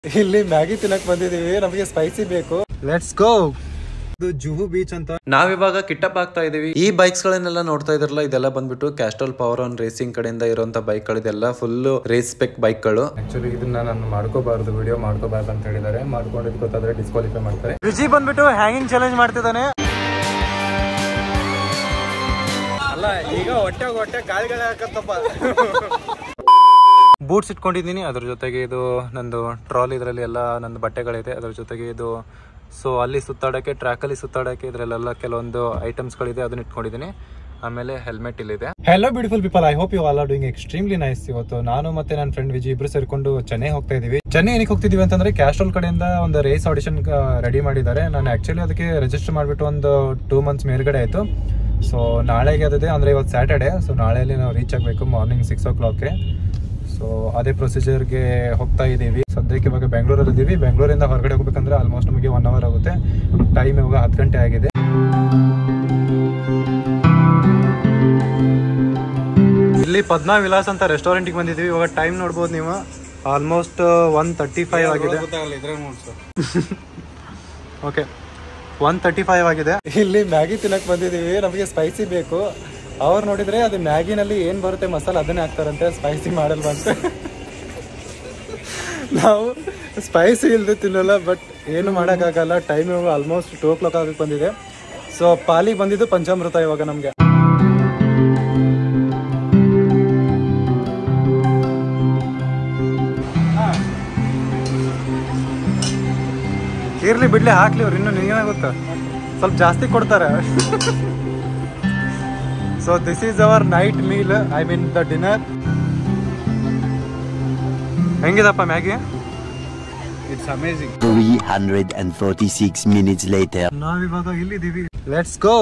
ಇಲ್ಲಿ ಮ್ಯಾಗಿ ತಿನ್ನಕ್ ಬಂದಿದೀವಿ ನಮಗೆ ಸ್ಪೈಸಿ ಬೇಕು ಲೆಟ್ಸ್ ಗೋ ಇದು ಜುಹು ಬೀಚ್ ಅಂತ ನಾವಿವಾಗ ಕಿಟ್ಟಪ್ ಆಗ್ತಾ ಇದೀವಿ ಈ ಬೈಕ್ಸ್ ಗಳನ್ನೆಲ್ಲ ನೋಡ್ತಾ ಇದ್ರಲ್ಲ ಇದೆಲ್ಲ ಬಂದ್ಬಿಟ್ಟು ಕ್ಯಾಸ್ಟ್ರೋಲ್ ಪವರ್ ಆನ್ ರೇಸಿಂಗ್ ಕಡೆಯಿಂದ ಇರುವಂತ ಬೈಕ್ ಗಳಿದೆಲ್ಲ ಫುಲ್ ರೇಸ್ ಸ್ಪೆಕ್ ಬೈಕ್ ಗಳು ಆಕ್ಚುಲಿ ಇದನ್ನ ನಾನು ಮಾಡ್ಕೋಬಾರ್ದು ವಿಡಿಯೋ ಮಾಡ್ಕೋಬಾರ್ದು ಅಂತ ಹೇಳಿದ್ದಾರೆ ಮಾಡ್ಕೊಂಡಿದ್ ಗೊತ್ತಾದ್ರೆ ಡಿಸ್ಕ್ವಾಲಿಫೈ ಮಾಡ್ತಾರೆ ವಿಜಿ ಬಂದ್ಬಿಟ್ಟು ಹ್ಯಾಂಗಿಂಗ್ ಚಾಲೆಂಜ್ ಮಾಡ್ತಿದ್ದಾನೆ ಅಲ್ಲ ಈಗ ಹೊಟ್ಟೆ ಹೊಟ್ಟೆ ಗಾಳಿಗಳ ಹಾಕತ್ತಪ್ಪ ಬೂಟ್ಸ್ ಇಟ್ಕೊಂಡಿದ್ದೀನಿ ಅದ್ರ ಜೊತೆಗೆ ಇದು ನಂದು ಟ್ರಾಲಿ ಇದರಲ್ಲಿ ಎಲ್ಲ ನಂದು ಬಟ್ಟೆಗಳಿದೆ ಅದ್ರ ಜೊತೆಗೆ ಇದು ಸೊ ಅಲ್ಲಿ ಸುತ್ತಾಡೋಕ್ಕೆ ಟ್ರ್ಯಾಕಲ್ಲಿ ಸುತ್ತಾಡೋಕ್ಕೆ ಇದರಲ್ಲೆಲ್ಲ ಕೆಲವೊಂದು ಐಟಮ್ಸ್ಗಳಿದೆ ಅದನ್ನ ಇಟ್ಕೊಂಡಿದ್ದೀನಿ ಆಮೇಲೆ ಹೆಲ್ಮೆಟ್ ಇಲ್ಲಿದೆ hello beautiful people I hope you all are doing extremely nice ಇವತ್ತು ನಾನು ಮತ್ತೆ ನನ್ನ ಫ್ರೆಂಡ್ ವಿಜಯ್ ಇಬ್ರು ಸೇರ್ಕೊಂಡು ಚೆನ್ನೈ ಹೋಗ್ತಾ ಇದೀವಿ ಚೆನ್ನೈ ಏನಕ್ಕೆ ಹೋಗ್ತಿದೀವಿ ಅಂತಂದ್ರೆ ಕ್ಯಾಸ್ಟ್ರೋಲ್ ಕಡೆಯಿಂದ ಒಂದು ರೇಸ್ ಆಡಿಷನ್ ರೆಡಿ ಮಾಡಿದ್ದಾರೆ ನಾನು ಆಕ್ಚುಲಿ ಅದಕ್ಕೆ ರಿಜಿಸ್ಟರ್ ಮಾಡಿಬಿಟ್ಟು ಒಂದು ಟೂ ಮಂತ್ಸ್ ಮೇಲ್ಗಡೆ ಆಯಿತು ಸೊ ನಾಳೆಗೆ ಅದಿದೆ ಅಂದ್ರೆ ಇವತ್ತು ಸ್ಯಾಟರ್ಡೆ ಸೊ ನಾಳೆಯಲ್ಲಿ ನಾವು ರೀಚ್ ಆಗಬೇಕು ಮಾರ್ನಿಂಗ್ ಸಿಕ್ಸ್ ಓ ಕ್ಲಾಕ್ಗೆ ಸೊ ಅದೇ ಪ್ರೊಸೀಜರ್ಗೆ ಹೋಗ್ತಾ ಇದ್ದೀವಿ ಸದ್ಯಕ್ಕೆ ಇವಾಗ ಬೆಂಗಳೂರಲ್ಲಿ ಇದ್ದೀವಿ ಬೆಂಗಳೂರಿಂದ ಹೊರಗಡೆ ಹೋಗ್ಬೇಕಂದ್ರೆ ಆಲ್ಮೋಸ್ಟ್ ನಮಗೆ ಒನ್ ಅವರ್ ಆಗುತ್ತೆ ಟೈಮ್ ಇವಾಗ ಹತ್ತು ಗಂಟೆ ಆಗಿದೆ ಇಲ್ಲಿ ಪದ್ಮಾ ವಿಲಾಸ್ ಅಂತ ರೆಸ್ಟೋರೆಂಟ್ಗೆ ಬಂದಿದ್ದೀವಿ ಇವಾಗ ಟೈಮ್ ನೋಡ್ಬೋದು ನೀವು ಆಲ್ಮೋಸ್ಟ್ ಒನ್ ತರ್ಟಿ ಫೈವ್ ಆಗಿದೆ ಓಕೆ ಒನ್ ತರ್ಟಿ ಫೈವ್ ಆಗಿದೆ ಇಲ್ಲಿ ಮ್ಯಾಗಿ ತಿನ್ನಕ್ ಬಂದಿದ್ದೀವಿ ನಮಗೆ ಸ್ಪೈಸಿ ಬೇಕು ಅವ್ರು ನೋಡಿದ್ರೆ ಅದು ಮ್ಯಾಗಿನಲ್ಲಿ ಏನು ಬರುತ್ತೆ ಮಸಾಲ ಅದನ್ನೇ ಹಾಕ್ತಾರಂತೆ ಸ್ಪೈಸಿ ಮಾಡಲ್ ಬಂತ ನಾವು ಸ್ಪೈಸಿ ಇಲ್ಲದೆ ತಿನ್ನಲ್ಲ ಬಟ್ ಏನು ಮಾಡೋಕ್ಕಾಗಲ್ಲ ಟೈಮ್ ಇವಾಗ ಆಲ್ಮೋಸ್ಟ್ ಟೂ ಓ ಕ್ಲಾಕ್ ಆಗಕ್ಕೆ ಬಂದಿದೆ ಸೊ ಪಾಲಿಗೆ ಬಂದಿದ್ದು ಪಂಚಾಮೃತ ಇವಾಗ ನಮಗೆ ಇರ್ಲಿ ಬಿಡ್ಲಿ ಹಾಕ್ಲಿ ಅವ್ರು ಇನ್ನೂ ನಿನಗೇನಾಗುತ್ತ ಸ್ವಲ್ಪ ಜಾಸ್ತಿ ಕೊಡ್ತಾರೆ so this is our night meal I mean the dinner ಹೆಂಗಿದಪ್ಪ Maggi it's amazing 346 minutes later. ನಾವಿವಾಗ ಇಲ್ಲಿದ್ದೀವಿ ಲೆಟ್ಸ್ ಗೋ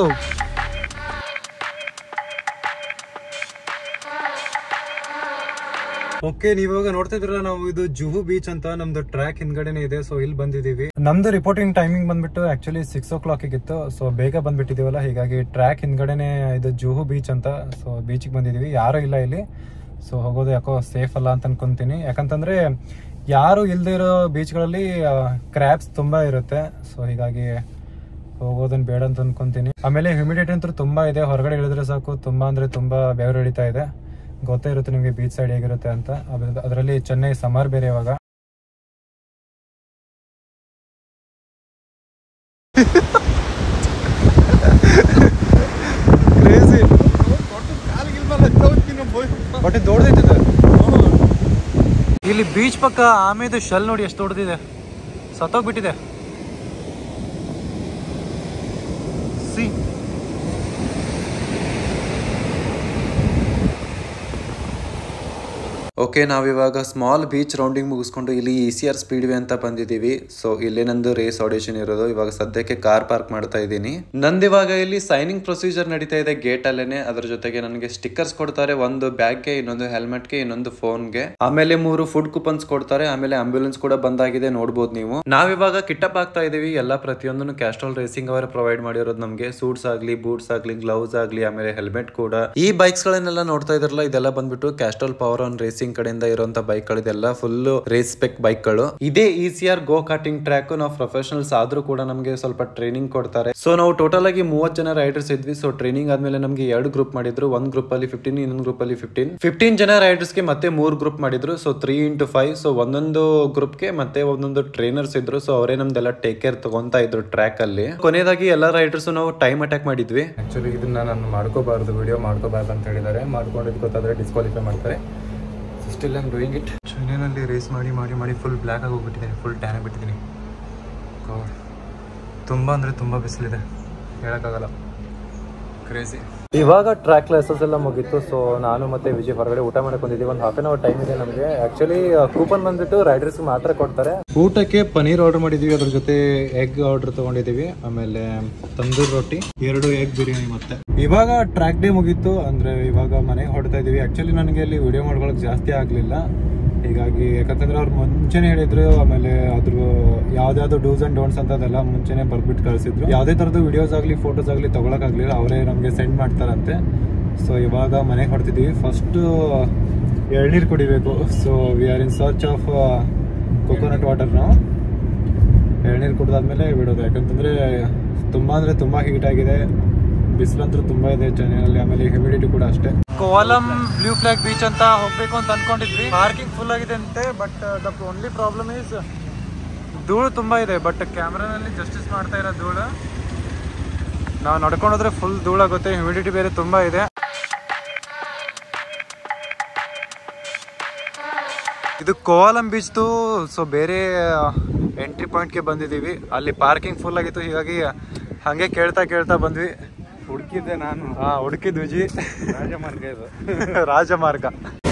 ಓಕೆ ನೀವಾಗ ನೋಡ್ತಾ ಇದ್ರಲ್ಲ ನಾವು ಇದು ಜುಹು ಬೀಚ್ ಅಂತ ನಮ್ದು ಟ್ರ್ಯಾಕ್ ಹಿಂದ್ಗಡೆನೆ ಇದೆ ಸೊ ಇಲ್ಲಿ ಬಂದಿದೀವಿ ನಮ್ದು ರಿಪೋರ್ಟಿಂಗ್ ಟೈಮಿಂಗ್ ಬಂದ್ಬಿಟ್ಟು ಆಕ್ಚುಲಿ ಸಿಕ್ಸ್ ಓ ಕ್ಲಾಕ್ ಇತ್ತು ಸೊ ಬೇಗ ಬಂದ್ಬಿಟ್ಟಿದೀವಲ್ಲ ಹೀಗಾಗಿ ಟ್ರ್ಯಾಕ್ ಹಿಂದ್ಗಡೆನೆ ಇದು ಜುಹು ಬೀಚ್ ಅಂತ ಸೊ ಬೀಚಿಗೆ ಬಂದಿದೀವಿ ಯಾರು ಇಲ್ಲ ಇಲ್ಲಿ ಸೊ ಹೋಗೋದು ಯಾಕೋ ಸೇಫ್ ಅಲ್ಲ ಅಂತ ಅನ್ಕೊಂತೀನಿ ಯಾಕಂತಂದ್ರೆ ಯಾರು ಇಲ್ದೇ ಇರೋ ಬೀಚ್ಗಳಲ್ಲಿ ಕ್ರ್ಯಾಬ್ಸ್ ತುಂಬಾ ಇರುತ್ತೆ ಸೊ ಹೀಗಾಗಿ ಹೋಗೋದನ್ನ ಬೇಡ ಅಂತ ಅನ್ಕೊಂತೀನಿ ಆಮೇಲೆ ಹ್ಯೂಮಿಡಿಟಿ ಅಂತೂ ತುಂಬಾ ಇದೆ ಹೊರಗಡೆ ಇಳಿದ್ರೆ ಸಾಕು ತುಂಬಾ ಅಂದ್ರೆ ತುಂಬಾ ಬೆವರು ಹಿಡಿತಾ ಇದೆ ಗೊತ್ತೇ ಇರುತ್ತೆ ನಿಮಗೆ ಬೀಚ್ ಸೈಡ್ ಹೇಗಿರುತ್ತೆ ಅಂತ ಅದರಲ್ಲಿ ಚೆನ್ನೈ ಸಮರ್ ಬೇರೆ ಇವಾಗ ಬಟ್ ದೊಡ್ಡದೈತಿದೆ ಇಲ್ಲಿ ಬೀಚ್ ಪಕ್ಕ ಆಮೇದು ಶೆಲ್ ನೋಡಿ ಎಷ್ಟು ದೊಡ್ಡದಿದೆ ಸತ್ತೋಗ್ಬಿಟ್ಟಿದೆ ಸಿ ಓಕೆ ನಾವಿವಾಗ ಸ್ಮಾಲ್ ಬೀಚ್ ರೌಂಡಿಂಗ್ ಮುಗಿಸ್ಕೊಂಡು ಇಲ್ಲಿ E C R speedway ಅಂತ ಬಂದಿದ್ದೀವಿ ಸೊ ಇಲ್ಲೇ ನಂದು ರೇಸ್ ಆಡಿಷನ್ ಇರೋದು ಇವಾಗ ಸದ್ಯಕ್ಕೆ ಕಾರ್ ಪಾರ್ಕ್ ಮಾಡ್ತಾ ಇದ್ದೀನಿ ನಂದಿವಾಗ ಇಲ್ಲಿ ಸೈನಿಂಗ್ ಪ್ರೊಸೀಜರ್ ನಡೀತಾ ಇದೆ ಗೇಟ್ ಅಲ್ಲೇನೆ ಅದ್ರ ಜೊತೆಗೆ ನನಗೆ ಸ್ಟಿಕ್ಕರ್ಸ್ ಕೊಡ್ತಾರೆ ಒಂದು ಬ್ಯಾಗ್ಗೆ ಇನ್ನೊಂದು ಹೆಲ್ಮೆಟ್ಗೆ ಇನ್ನೊಂದು ಫೋನ್ಗೆ ಆಮೇಲೆ ಮೂರು ಫುಡ್ ಕೂಪನ್ಸ್ ಕೊಡ್ತಾರೆ ಆಮೇಲೆ ಆಂಬ್ಯುಲೆನ್ಸ್ ಕೂಡ ಬಂದಾಗಿದೆ ನೋಡ್ಬೋದು ನೀವು ನಾವಿವಾಗ ಕಿಟ್ಟಪ್ ಆಗ್ತಾ ಇದೀವಿ ಎಲ್ಲ ಪ್ರತಿಯೊಂದನ್ನು ಕ್ಯಾಸ್ಟ್ರೋಲ್ ರೇಸಿಂಗ್ ಅವರೇ ಪ್ರೊವೈಡ್ ಮಾಡಿರೋದು ನಮಗೆ ಸೂಟ್ಸ್ ಆಗ್ಲಿ ಬೂಟ್ಸ್ ಆಗ್ಲಿ ಗ್ಲೌಸ್ ಆಗ್ಲಿ ಆಮೇಲೆ ಹೆಲ್ಮೆಟ್ ಕೂಡ ಈ ಬೈಕ್ಸ್ ಗಳನ್ನೆಲ್ಲ ನೋಡ್ತಾ ಇದ್ರಲ್ಲ ಇದೆಲ್ಲ ಬಂದ್ಬಿಟ್ಟು ಕ್ಯಾಸ್ಟ್ರೋಲ್ ಪವರ್ ಆನ್ ರೇಸಿಂಗ್ ಕಡೆಯಿಂದ ಇರುವಂತ ಬೈಕ್ ಗಳಿದೆಲ್ಲ ಫುಲ್ ರೇಸ್ ಸ್ಪೆಕ್ ಬೈಕ್ ಗಳು ಇದೇ E C R go karting track ನಾವು ಪ್ರೊಫೆಷನಲ್ಸ್ ಆದ್ರೂ ಕೂಡ ನಮಗೆ ಸ್ವಲ್ಪ ಟ್ರೈನಿಂಗ್ ಕೊಡ್ತಾರೆ ಸೊ ನಾವು ಟೋಟಲ್ ಆಗಿ ಮೂವತ್ ಜನ ರೈಡರ್ಸ್ ಇದ್ವಿ ಸೊ ಟ್ರೈನಿಂಗ್ ಆದ್ಮೇಲೆ ನಮಗೆ ಎರಡು ಗ್ರೂಪ್ ಮಾಡಿದ್ರು ಒಂದ್ ಗ್ರೂಪ್ ಅಲ್ಲಿ ಫಿಫ್ಟೀನ್ ಇನ್ನೊಂದು ಗ್ರೂಪ್ ಅಲ್ಲಿ ಫಿಫ್ಟೀನ್ ಫಿಫ್ಟೀನ್ ಜನ ರೈಡರ್ಸ್ ಗೆ ಮತ್ತೆ ಮೂರ್ ಗ್ರೂಪ್ ಮಾಡಿದ್ರು so three into five so ಒಂದೊಂದು ಗ್ರೂಪ್ ಗೆ ಮತ್ತೆ ಒಂದೊಂದು ಟ್ರೈನರ್ಸ್ ಇದ್ರು ಸೊ ಅವರೇ ನಮ್ದೆಲ್ಲ ಟೇಕ್ ಕೇರ್ ತಗೊಂತಾ ಇದ್ರು ಟ್ರ್ಯಾಕ್ ಅಲ್ಲಿ ಕೊನೆಯದಾಗಿ ಎಲ್ಲ ರೈಡರ್ಸ್ ನಾವು ಟೈಮ್ ಅಟ್ಯಾಕ್ ಮಾಡಿದ್ವಿ ಆಕ್ಚುಲಿ ಇದನ್ನ ನಾನು ಮಾಡ್ಕೋಬಾರ್ದು ವಿಡಿಯೋ ಮಾಡ್ಕೋಬಾರ್ದು ಅಂತ ಹೇಳಿದ್ದಾರೆ ಮಾಡ್ಕೊಂಡಿದ್ದು ಗೊತ್ತಾದ್ರೆ ಡಿಸ್ಕ್ವಾಲಿಫೈ ಮಾಡ್ತಾರೆ ಸ್ಟಿಲ್ ಐಮ್ ಡೂಯಿಂಗ್ ಇಟ್ ಚೆನ್ನೈನಲ್ಲಿ ರೇಸ್ ಮಾಡಿ ಮಾಡಿ ಮಾಡಿ ಫುಲ್ ಬ್ಲ್ಯಾಕ್ ಆಗಿ ಹೋಗ್ಬಿಟ್ಟಿದ್ದೀನಿ ಫುಲ್ ಟ್ಯಾನ್ ಆಗಿಬಿಟ್ಟಿದ್ದೀನಿ ತುಂಬ ಅಂದರೆ ತುಂಬ ಬಿಸಿಲಿದೆ ಹೇಳೋಕ್ಕಾಗಲ್ಲ ಕ್ರೇಜಿ ಇವಾಗ ಟ್ರ್ಯಾಕ್ ಲೆಸನ್ಸ್ ಎಲ್ಲ ಮುಗೀತು ಸೊ ನಾನು ಮತ್ತೆ ವಿಜಯ್ ಹೊರಗಡೆ ಊಟ ಮಾಡಕ್ ಬಂದಿದ್ದೀವಿ ಒಂದು ಹಾಫ್ ಅನ್ ಅವರ್ ಟೈಮ್ ಇದೆ ನಮಗೆ ಆಕ್ಚುಲಿ ಕೂಪನ್ ಬಂದ್ಬಿಟ್ಟು ರೈಡರ್ಸ್ ಮಾತ್ರ ಕೊಡ್ತಾರೆ ಊಟಕ್ಕೆ ಪನೀರ್ ಆರ್ಡರ್ ಮಾಡಿದೀವಿ ಅದ್ರ ಜೊತೆ ಎಗ್ ಆರ್ಡರ್ ತಗೊಂಡಿದೀವಿ ಆಮೇಲೆ ತಂದೂರ್ ರೊಟ್ಟಿ ಎರಡು ಎಗ್ ಬಿರಿಯಾನಿ ಮತ್ತೆ ಇವಾಗ ಟ್ರ್ಯಾಕ್ ಡೇ ಮುಗೀತು ಅಂದ್ರೆ ಇವಾಗ ಮನೆಗೆ ಹೊಡ್ತಾ ಇದೀವಿ ಆಕ್ಚುಲಿ ನನಗೆ ಅಲ್ಲಿ ವಿಡಿಯೋ ಮಾಡ್ಕೊಳಕ್ ಜಾಸ್ತಿ ಆಗ್ಲಿಲ್ಲ ಹೀಗಾಗಿ ಯಾಕಂತಂದ್ರೆ ಅವ್ರು ಮುಂಚೆನೆ ಹೇಳಿದ್ರು ಆಮೇಲೆ ಅದ್ರ ಯಾವ್ದಾವ್ದು ಡೂಸ್ ಅಂಡ್ ಡೋಂಟ್ಸ್ ಅಂತ ಅದೆಲ್ಲ ಮುಂಚೆನೆ ಬರ್ಬಿಟ್ಟು ಕಳಿಸಿದ್ರು ಯಾವ್ದೇ ತರದ್ದು ವಿಡಿಯೋಸ್ ಆಗ್ಲಿ ಫೋಟೋಸ್ ಆಗ್ಲಿ ತಗೊಳಕ್ ಆಗ್ಲಿಲ್ಲ ಅವರೇ ನಮ್ಗೆ ಸೆಂಡ್ ಮಾಡ್ತಾರಂತೆ ಸೊ ಇವಾಗ ಮನೆಗೆ ಹೊಡ್ತಿದೀವಿ ಫಸ್ಟ್ ಎಳ್ನೀರು ಕುಡಿಬೇಕು so we are in search of coconut ವಾಟರ್ನ ಎಳ್ನೀರು ಕುಡ್ದಾದ್ಮೇಲೆ ಬಿಡೋದು ಯಾಕಂತಂದ್ರೆ ತುಂಬಾ ಅಂದ್ರೆ ತುಂಬಾ ಹೀಟ್ ಆಗಿದೆ ಬಿಸಿಲಂತೂ ತುಂಬಾ ಇದೆ ಚೆನ್ನೈನಲ್ಲಿ ಆಮೇಲೆ ಹ್ಯೂಮಿಡಿಟಿ ಕೂಡ ಅಷ್ಟೇ ಕೋಲಂ ಬ್ಲೂ ಫ್ಲಾಗ್ ಬೀಚ್ ಅಂತ ಹೋಗ್ಬೇಕು ಅಂತ ಅನ್ಕೊಂಡಿದ್ವಿ ಪಾರ್ಕಿಂಗ್ ಫುಲ್ ಆಗಿದೆ ಅಂತೆ but the only problem is ಧೂಳು ತುಂಬಾ ಇದೆ ಬಟ್ ಕ್ಯಾಮ್ರಾನಲ್ಲಿ ಜಸ್ಟಿಸ್ ಮಾಡ್ತಾ ಇರೋ ಧೂಳು ನಾವು ನಡ್ಕೊಂಡು ಹೋದ್ರೆ ಫುಲ್ ಧೂಳಾಗುತ್ತೆ ಹ್ಯೂಮಿಡಿಟಿ ಬೇರೆ ತುಂಬಾ ಇದೆ ಇದು ಕೋವಲಂ ಬೀಚ್ದು ಸೊ ಬೇರೆ ಎಂಟ್ರಿ ಪಾಯಿಂಟ್ಗೆ ಬಂದಿದ್ದೀವಿ ಅಲ್ಲಿ ಪಾರ್ಕಿಂಗ್ ಫುಲ್ ಆಗಿತ್ತು ಹೀಗಾಗಿ ಹಾಗೆ ಕೇಳ್ತಾ ಕೇಳ್ತಾ ಬಂದ್ವಿ ಹುಡುಕಿದ್ದೆ ನಾನು ಹಾ ಹುಡುಕಿದ್ವಿ ಜಿ ರಾಜಮಾರ್ಗ ಇದು ರಾಜಮಾರ್ಗ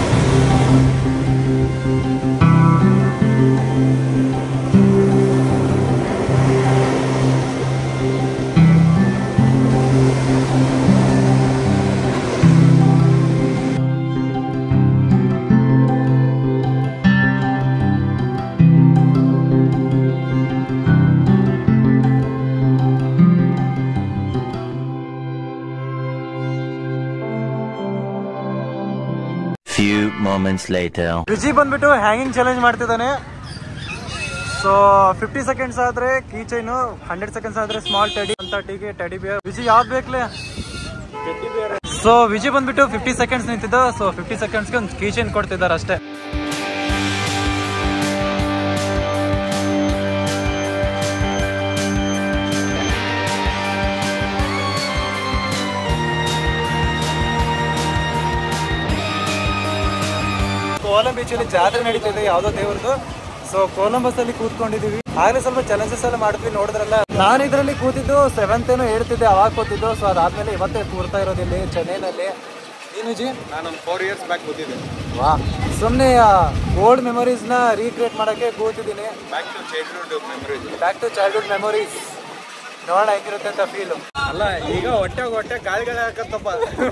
Few moments later. ವಿಜಿ ಬಂದ್ಬಿಟ್ಟು ಹ್ಯಾಂಗಿಂಗ್ ಚಾಲೆಂಜ್ ಮಾಡ್ತಿದ್ದಾನೆ ಸೊ ಫಿಫ್ಟಿ ಸೆಕೆಂಡ್ಸ್ ಆದ್ರೆ ಕೀ ಚೈನು ಹಂಡ್ರೆಡ್ ಸೆಕೆಂಡ್ಸ್ ಆದ್ರೆ ಸ್ಮಾಲ್ ಟೆಡಿ ಅಂತ ಟೀಗೆ ಟೆಡಿ ಬಿಯರ್ ವಿಜಿ ಯಾವ್ದು ಬೇಕಲೇ ಸೊ ವಿಜಿ ಬಂದ್ಬಿಟ್ಟು ಫಿಫ್ಟಿ ಸೆಕೆಂಡ್ಸ್ ನಿಂತಿದ್ದ ಸೊ ಫಿಫ್ಟಿ ಸೆಕೆಂಡ್ಸ್ಗೆ ಒಂದು ಕೀ ಚೈನ್ ಕೊಡ್ತಿದ್ದಾರೆ ಅಷ್ಟೇ ಕೋಲಂ ಬೀಚಲ್ಲಿ ಜಾತ್ರೆ ನಡೀತಿದೆ ಯಾವ್ದೋ ದೇವ್ರದ್ದು ಸೊ ಕೊಲಂಬಸ್ ಅಲ್ಲಿ ಕೂತ್ಕೊಂಡಿದೀವಿ ಆಗ್ಲೇ ಸ್ವಲ್ಪ ಚಾಲೆಂಜಸ್ ಎಲ್ಲ ಮಾಡಿದ್ವಿ ನೋಡಿದ್ರಲ್ಲ ನಾನು ಇದರಲ್ಲಿ ಕೂತಿದ್ದು ಸೆವೆಂತ್ ಏನೋ ಹೇಳ್ತಿದ್ದೆ ಅವಾಗ ಕೂತಿದ್ದು ಸೊ ಅದಾದ್ಮೇಲೆ ಇವತ್ತೇ ಕೂರ್ತಾ ಇರೋದು ಇಲ್ಲಿ ಚೆನ್ನೈನಲ್ಲಿ ನೀನು ಜಿ ನಾನೊಂದು ಫೋರ್ ಇಯರ್ಸ್ ಬ್ಯಾಕ್ ಕೂತಿದ್ದೆ ವಾ ಸುಮ್ಮನೆ ಓಲ್ಡ್ ಮೆಮೊರೀಸ್ನ ರೀಕ್ರಿಯೇಟ್ ಮಾಡೋಕ್ಕೆ ಕೂತಿದ್ದೀನಿ back to childhood memories back to childhood memories ನೋಡೋಣ ಹೆಂಗಿರುತ್ತೆ ಅಂತ ಫೀಲು ಅಲ್ಲ ಈಗ ಹೊಟ್ಟೆ ಹೊಟ್ಟೆ ಗಾಳಿಗಳ ಹಾಕತ್ತಪ್ಪ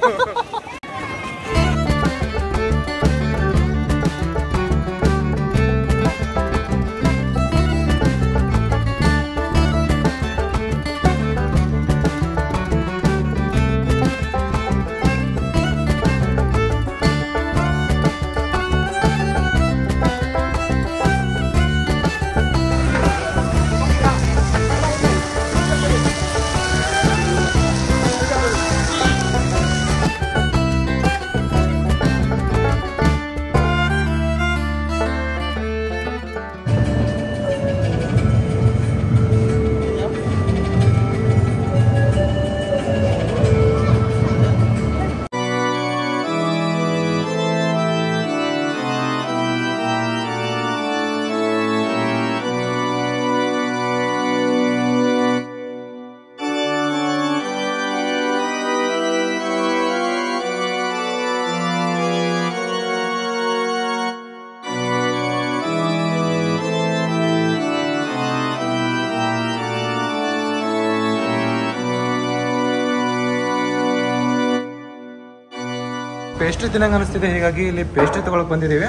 ಪೇಸ್ಟ್ರಿ ತಿನ್ನಂಗೆ ಅನಿಸ್ತಿದೆ ಹೀಗಾಗಿ ಇಲ್ಲಿ ಪೇಸ್ಟ್ರಿ ತಗೊಳಕ್ ಬಂದಿದ್ದೀವಿ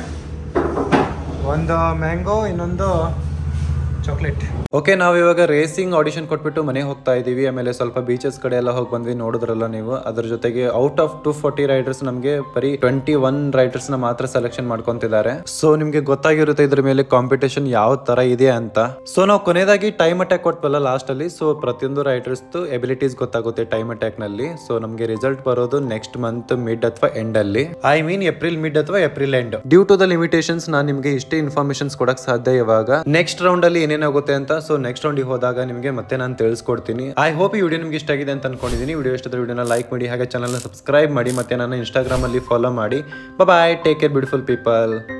ಒಂದು ಮ್ಯಾಂಗೋ ಇನ್ನೊಂದು ಚಾಕ್ಲೇಟ್ ಓಕೆ ನಾವು ಇವಾಗ ರೇಸಿಂಗ್ ಆಡಿಷನ್ ಕೊಟ್ಬಿಟ್ಟು ಮನೆ ಹೋಗ್ತಾ ಇದೀವಿ ಆಮೇಲೆ ಸ್ವಲ್ಪ ಬೀಚಸ್ ಕಡೆ ಎಲ್ಲ ಹೋಗಿ ಬಂದ್ವಿ ನೋಡಿದ್ರಲ್ಲ ನೀವು ಅದ್ರ ಜೊತೆಗೆ out of two forty riders ನಮಗೆ ಬರೀ ಟ್ವೆಂಟಿ ಒನ್ ರೈಡರ್ಸ್ ನ ಮಾತ್ರ ಸೆಲೆಕ್ಷನ್ ಮಾಡ್ಕೊಂತಿದ್ದಾರೆ ಸೊ ನಿಮ್ಗೆ ಗೊತ್ತಾಗಿರುತ್ತೆ ಇದ್ರ ಮೇಲೆ ಕಾಂಪಿಟೇಷನ್ ಯಾವ ತರ ಇದೆ ಅಂತ ಸೊ ನಾವು ಕೊನೆಯದಾಗಿ ಟೈಮ್ ಅಟ್ಯಾಕ್ ಕೊಟ್ವಲ್ಲ ಲಾಸ್ಟ್ ಅಲ್ಲಿ ಸೊ ಪ್ರತಿಯೊಂದು ರೈಡರ್ಸ್ ಎಬಿಲಿಟೀಸ್ ಗೊತ್ತಾಗುತ್ತೆ ಟೈಮ್ ಅಟ್ಯಾಕ್ ನಲ್ಲಿ ಸೊ ನಮಗೆ ರಿಸಲ್ಟ್ ಬರೋದು ನೆಕ್ಸ್ಟ್ ಮಂತ್ ಮಿಡ್ ಅಥವಾ ಎಂಡ್ ಅಲ್ಲಿ ಐ ಮೀನ್ ಏಪ್ರಿಲ್ ಮಿಡ್ ಅಥವಾ April end due to the limitations ನಾನು ನಿಮಗೆ ಇಷ್ಟೇ ಇನ್ಫಾರ್ಮೇಶನ್ಸ್ ಕೊಡಕ್ ಸಾಧ್ಯ ಇವಾಗ ನೆಕ್ಸ್ಟ್ ರೌಂಡ್ ಅಲ್ಲಿ ಏನೇನಾಗುತ್ತೆ ಅಂತ ಸೊ ನೆಕ್ಸ್ಟ್ ರೌಂಡಿಗೆ ಹೋದಾಗ ನಿಮಗೆ ಮತ್ತೆ ನಾನು ತಿಳಿಸ್ಕೊಡ್ತೀನಿ ಐ ಹೋಪ್ ಈ ವಿಡಿಯೋ ನಿಮ್ಗೆ ಇಷ್ಟ ಆಗಿದೆ ಅಂತ ಅನ್ಕೊಂಡಿದ್ದೀನಿ ವಿಡಿಯೋ ಇಷ್ಟ ವಿಡಿಯೋನ ಲೈಕ್ ಮಾಡಿ ಹಾಗೆ ಚಾನಲ್ನ ಸಬ್ಸ್ಕ್ರೈಬ್ ಮಾಡಿ ಮತ್ತೆ ನನ್ನ ಇನ್ಸ್ಟಾಗ್ರಾಮ್ ಅಲ್ಲಿ ಫಾಲೋ ಮಾಡಿ bye take care beautiful people